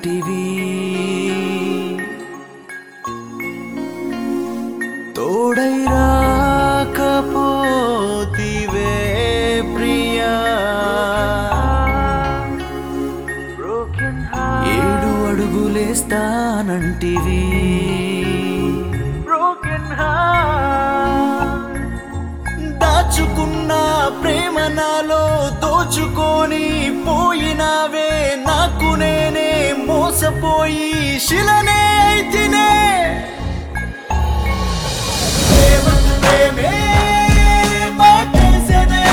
అంటివి తోడై రాకపోతివే ప్రియా ఏడు అడుగులేస్తానంటివి దాచుకున్న ప్రేమ నాలో దోచుకొని పోయినావే నాకు నేనే మోసపోయి శిలనే అయితినే ప్రేమకు ప్రేమే మాటేసెనే.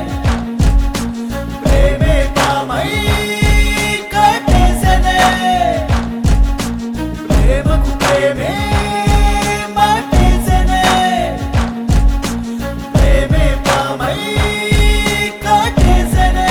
ప్రేమే పామై కట్టేసెనే. ప్రేమకు ప్రేమే మాటేసెనే. ప్రేమే పామై కట్టేసెనే.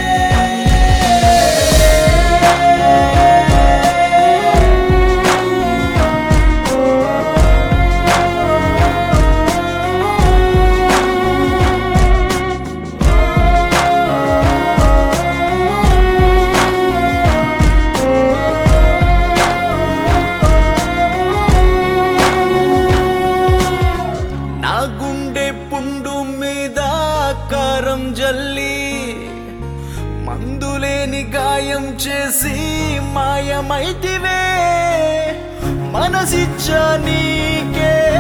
నా గుండె పుండు మీద కారం జల్లి మందులేని గాయం చేసి మాయమైతివే మనసిచ్చా నీకే